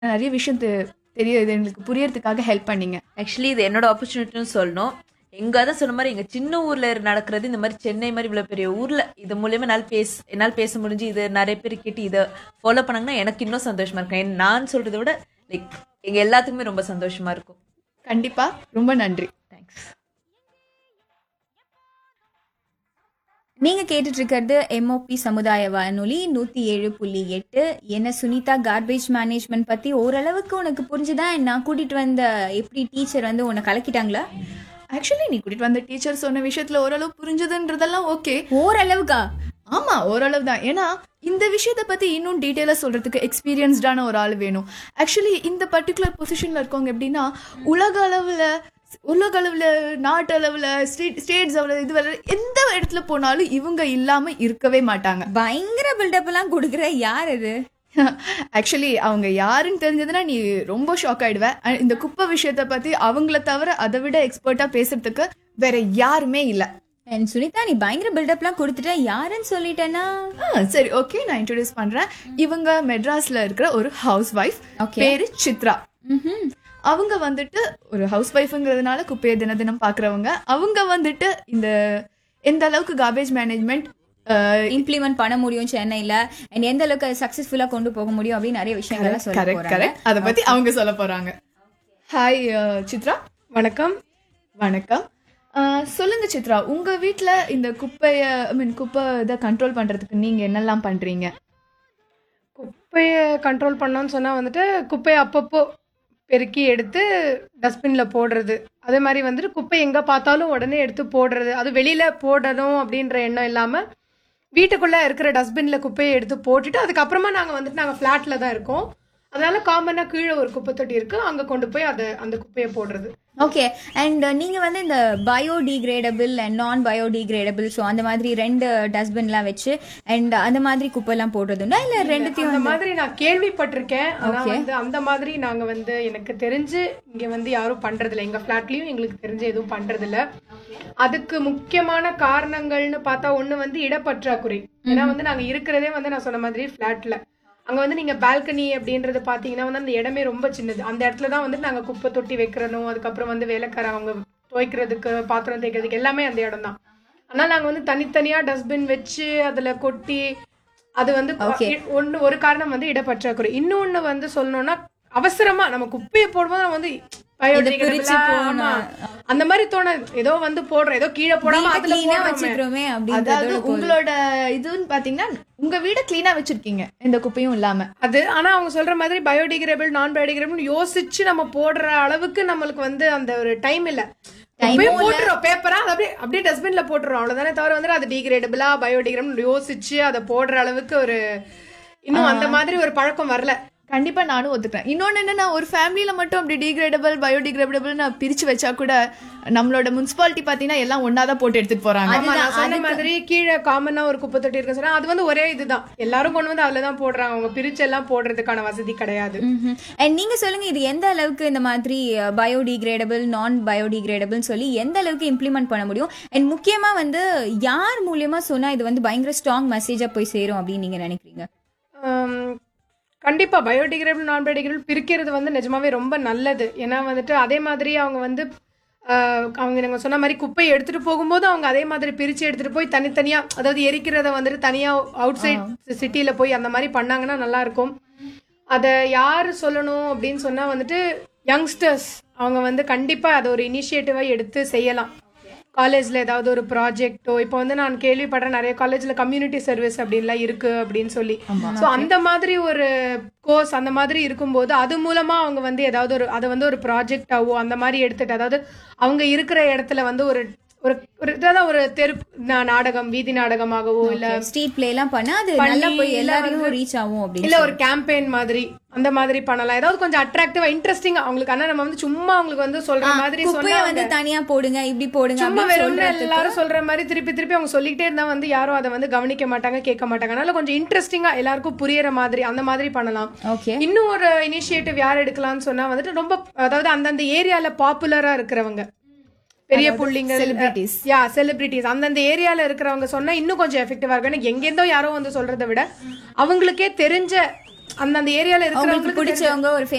நிறைய விஷயம் தெ- தெரியுது எங்களுக்கு புரியறதுக்காக ஹெல்ப் பண்ணீங்க ஆக்சுவலி இது என்னோட ஆப்பர்ச்சுனிட்டின்னு சொல்லணும் எங்க தான் சொன்ன மாதிரி எங்க சின்ன ஊர்ல நடக்கிறது இந்த மாதிரி சென்னை மாதிரி இவ்வளவு பெரிய ஊர்ல இது மூலியமா என்னால் பேச என்னால் பேச முடிஞ்சு இது நிறைய பேர் கேட்டு இதை ஃபாலோ பண்ணாங்கன்னா எனக்கு இன்னும் சந்தோஷமா இருக்கும் ஏன் நான் சொல்றதை விட லைக் எங்க எல்லாத்துக்குமே ரொம்ப சந்தோஷமா இருக்கும் கண்டிப்பா ரொம்ப நன்றி தேங்க்ஸ் நீங்க கேட்டுட்டு இருக்கிறது எம்ஓபி சமுதாய வானொலி நூத்தி ஏழு புள்ளி எட்டு என்ன சுனிதா கார்பேஜ் மேனேஜ்மெண்ட் பத்தி ஓரளவுக்கு உனக்கு புரிஞ்சுதா நான் கூட்டிட்டு வந்த எப்படி டீச்சர் வந்து உன்னை கலக்கிட்டாங்களா ஆக்சுவலி நீ கூட்டிட்டு வந்த டீச்சர் சொன்ன விஷயத்துல ஓரளவு புரிஞ்சதுன்றதெல்லாம் ஓகே ஓரளவுக்கா ஆமா ஓரளவு தான் ஏன்னா இந்த விஷயத்தை பத்தி இன்னும் டீட்டெயிலா சொல்றதுக்கு எக்ஸ்பீரியன்ஸ்டான ஒரு ஆள் வேணும் ஆக்சுவலி இந்த பர்டிகுலர் பொசிஷன்ல இருக்கவங்க எப்படின்னா உலக அளவுல உலக அளவுல நாட்டு அளவுல ஸ்டேட் ஸ்டேட்ஸ் அளவுல இது வரை எந்த இடத்துல போனாலும் இவங்க இல்லாம இருக்கவே மாட்டாங்க பயங்கர பில்டப் எல்லாம் கொடுக்குற யார் இது ஆக்சுவலி அவங்க யாருன்னு தெரிஞ்சதுன்னா நீ ரொம்ப ஷாக் ஆயிடுவ அஹ் இந்த குப்பை விஷயத்தை பத்தி அவங்கள தவிர அதை விட எக்ஸ்பர்ட்டா பேசுறதுக்கு வேற யாருமே இல்ல And சுனிதா நீ பயங்கர பில்டப்லாம் கொடுத்துட்ட யாருன்னு சொல்லிட்டேன்னா ஆ, சரி ஓகே நான் இன்ட்ரோடியூஸ் பண்றேன் இவங்க மெட்ராஸ்ல இருக்கிற ஒரு ஹவுஸ் ஒய்ஃப் Okay. பேரு சித்ரா ம்ஹும். அவங்க வந்துட்டு ஒரு ஹவுஸ் ஒய்ஃப்ங்கிறதுனால குப்பையை தின தினம் பாக்குறவங்க அவங்க வந்துட்டு இந்த எந்த அளவுக்கு கார்பேஜ் மேனேஜ்மெண்ட் இம்ப்ளிமெண்ட் பண்ண முடியும் சென்னையில அண்ட் எந்த அளவுக்கு சக்சஸ்ஃபுல்லா கொண்டு போக முடியும் அப்படின்னு நிறைய விஷயங்கள்லாம் சொல்ல கரெக்ட் போறாங்க கரெக்ட் அதை பத்தி அவங்க சொல்ல போறாங்க ஹாய் சித்ரா வணக்கம் வணக்கம் அஹ், சொல்லுங்க சித்ரா உங்க வீட்ல இந்த குப்பைய ஐ மீன் குப்பை இதை கண்ட்ரோல் பண்றதுக்கு நீங்க என்னெல்லாம் பண்றீங்க குப்பையை கண்ட்ரோல் பண்ணோன்னு சொன்னால் வந்துட்டு குப்பையை அப்பப்போ பெருக்கி எடுத்து டஸ்ட்பினில் போடுறது அதே மாதிரி வந்துட்டு குப்பை எங்கே பார்த்தாலும் உடனே எடுத்து போடுறது அது வெளியில் போடணும் அப்படின்ற எண்ணம் இல்லாமல் வீட்டுக்குள்ளே இருக்கிற டஸ்ட்பினில் குப்பையை எடுத்து போட்டுட்டு அதுக்கப்புறமா நாங்கள் வந்துட்டு நாங்கள் ஃப்ளாட்டில் தான் இருக்கோம் அதனால காமனாக கீழே ஒரு குப்பை தொட்டி இருக்குது அங்கே கொண்டு போய் அதை அந்த குப்பையை போடுறது ஓகே அண்ட் நீங்க வந்து இந்த biodegradable and non biodegradable so அந்த மாதிரி ரெண்டு டஸ்ட்பின்லாம் வச்சு அண்ட் அந்த மாதிரி குப்பைலாம் போடுறதுண்டா இல்ல ரெண்டுத்தையும் அந்த மாதிரி நான் கேள்விப்பட்டிருக்கேன் ஆனா வந்து அந்த மாதிரி நாங்க வந்து எனக்கு தெரிஞ்சு இங்க வந்து யாரும் பண்றது இல்ல எங்க ஃபிளாட்லயும் எங்களுக்கு தெரிஞ்சு எதுவும் பண்றது இல்ல அதுக்கு முக்கியமான காரணங்கள்னு பார்த்தா ஒண்ணு வந்து இடப்பற்றாக்குறை ஏன்னா வந்து நாங்க இருக்கிறதே வந்து நான் சொன்ன மாதிரி ஃபிளாட்ல அங்க வந்து நீங்க பால்கனி அப்படின்றது பாத்தீங்கன்னா வந்து அந்த இடமே ரொம்ப சின்னது அந்த இடத்துல தான் வந்து நாங்க குப்பை தொட்டி வைக்கிறனும் அதுக்கப்புறம் வந்து வேலைக்காரங்க அவங்க துவைக்கிறதுக்கு பாத்திரம் தேய்க்கிறதுக்கு எல்லாமே அந்த இடம் தான் அதனால நாங்க வந்து தனித்தனியா டஸ்ட்பின் வச்சு அதுல கொட்டி அது வந்து ஒண்ணு ஒரு காரணம் வந்து இடப்பற்றாக்குறை இன்னொன்னு வந்து சொல்லணும்னா அவசரமா நம்ம குப்பையை போடும்போது நம்ம வந்து biodegradable பிரிச்சு ஆ, போடணும். ஆமா. அந்த மாதிரி தோணாது ஏதோ வந்து போடுறோம் ஏதோ கீழே போடாம அதுல கிளீனா போடுறோமே. வச்சுக்கிறோமே அதாவது அப்படின்றது உங்களோட இதுன்னு பாத்தீங்கன்னா உங்க வீட கிளீனா வச்சிருக்கீங்க எந்த குப்பையும் இல்லாம அது ஆனா அவங்க சொல்ற மாதிரி பயோடிகிரேபிள் நான் பயோடிகிரேபிள் யோசிச்சு நம்ம போடுற அளவுக்கு நம்மளுக்கு வந்து அந்த ஒரு டைம் இல்ல குப்பையை போட்டுறோம் பேப்பரா அதை அப்படியே அப்படியே டஸ்ட்பின்ல போட்டுறோம் அவ்வளவுதானே தவிர வந்து அது டிகிரேடபிளா பயோடிகிரேபிள் யோசிச்சு அதை போடுற அளவுக்கு ஒரு இன்னும் அந்த மாதிரி ஒரு பழக்கம் வரல கண்டிப்பா நானும் ஒத்துக்கிறேன் இன்னொன்னு என்னன்னா ஒரு ஃபேமிலியில மட்டும் அப்படி டிகிரேடபிள் பயோடிகிரேடபிள் நான் பிரிச்சு வச்சா கூட நம்மளோட முனிசிபாலிட்டி பாத்தீங்கன்னா எல்லாம் ஒன்னாதான் போட்டு எடுத்துட்டு போறாங்க ஆமா நான் சொன்ன மாதிரி கீழே காமனா ஒரு குப்பை தொட்டி இருக்கு சொன்னா அது வந்து ஒரே இதுதான் எல்லாரும் கொண்டு வந்து அதுல தான் போடுறாங்க அவங்க பிரிச்சு எல்லாம் போடுறதுக்கான வசதி கிடையாது அண்ட் நீங்க சொல்லுங்க இது எந்த அளவுக்கு இந்த மாதிரி பயோடிகிரேடபிள் நான் பயோடிகிரேடபிள் சொல்லி எந்த அளவுக்கு இம்ப்ளிமெண்ட் பண்ண முடியும் அண்ட் முக்கியமா வந்து யார் மூலியமா சொன்னா இது வந்து பயங்கர ஸ்ட்ராங் மெசேஜா போய் சேரும் அப்படின்னு நீங்க நினைக்கிறீங்க ஆம், கண்டிப்பா பயோடிகிரேபிள் நான் பயோடிகிரேபிள் பிரிக்கிறது வந்து நிஜமாவே ரொம்ப நல்லது ஏன்னா வந்துட்டு அதே மாதிரி அவங்க வந்து ஆஹ், அவங்க நீங்க சொன்ன மாதிரி குப்பையை எடுத்துட்டு போகும்போது அவங்க அதே மாதிரி பிரிச்சு எடுத்துட்டு போய் தனித்தனியா அதாவது எரிக்கிறத வந்துட்டு தனியா அவுட் சைட் சிட்டியில போய் அந்த மாதிரி பண்ணாங்கன்னா நல்லா இருக்கும் அதை யார் சொல்லணும் அப்படின்னு சொன்னா வந்துட்டு யங்ஸ்டர்ஸ் அவங்க வந்து கண்டிப்பா அதை ஒரு இனிஷியேட்டிவா எடுத்து செய்யலாம் காலேஜ்ல ஏதாவது ஒரு ப்ராஜெக்ட்டோ இப்போ வந்து நான் கேள்விப்படுறேன் நிறைய காலேஜ்ல கம்யூனிட்டி சர்வீஸ் அப்படின்லாம் இருக்கு அப்படின்னு சொல்லி ஸோ அந்த மாதிரி ஒரு கோர்ஸ் அந்த மாதிரி இருக்கும்போது அது மூலமா அவங்க வந்து ஏதாவது ஒரு அதை வந்து ஒரு ப்ராஜெக்டாவோ அந்த மாதிரி எடுத்துட்டு அதாவது அவங்க இருக்கிற இடத்துல வந்து ஒரு ஒரு ஒரு இதான் ஒரு தெரு நா- நாடகம் வீதி நாடகமாகவோ இல்ல ஸ்ட்ரீட் பிளே எல்லாம் பண்ணா அது பண்ணி நல்லா போய் இல்ல எல்லாரையும் வந்து- ரீச் ஆகும் அப்படின்னு இல்ல ஒரு கேம்பெயின் மாதிரி அந்த மாதிரி பண்ணலாம் ஏதாவது கொஞ்சம் அட்ராக்டிவா இன்ட்ரெஸ்டிங்கா அவங்களுக்கு ஆனா நம்ம வந்து சும்மா அவங்களுக்கு வந்து சொல்ற மாதிரி குப்பைய சொன்னா வந்து தனியா போடுங்க இப்படி போடுங்க சும்மா அப்படின்னு வெறும் சொல்றதுக்கு எல்லாரும் சொல்ற மாதிரி திருப்பி திருப்பி அவங்க சொல்லிக்கிட்டே இருந்தா வந்து யாரும் அதை வந்து கவனிக்க மாட்டாங்க கேட்க மாட்டாங்க அதனால கொஞ்சம் இன்ட்ரெஸ்டிங்கா எல்லாருக்கும் புரியற மாதிரி அந்த மாதிரி பண்ணலாம் ஓகே இன்னும் ஒரு இனிஷியேட்டிவ் யார் எடுக்கலாம்னு சொன்னா வந்துட்டு ரொம்ப அதாவது அந்தந்த ஏரியால பாப்புலரா இருக்கிறவங்க பெரிய புள்ளிங்க celebrities. யா செலிபிரிட்டிஸ் அந்தந்த ஏரியால இருக்கிறவங்க சொன்னா இன்னும் கொஞ்சம் எஃபெக்டிவா இருக்கும் ஏன்னா எங்கேருந்தோ யாரோ வந்து சொல்றதை விட அவங்களுக்கே தெரிஞ்ச அந்தந்த ஏரியால அவங்களுக்கு இருக்கிறவங்களுக்கு பிடிச்சவங்க ஒரு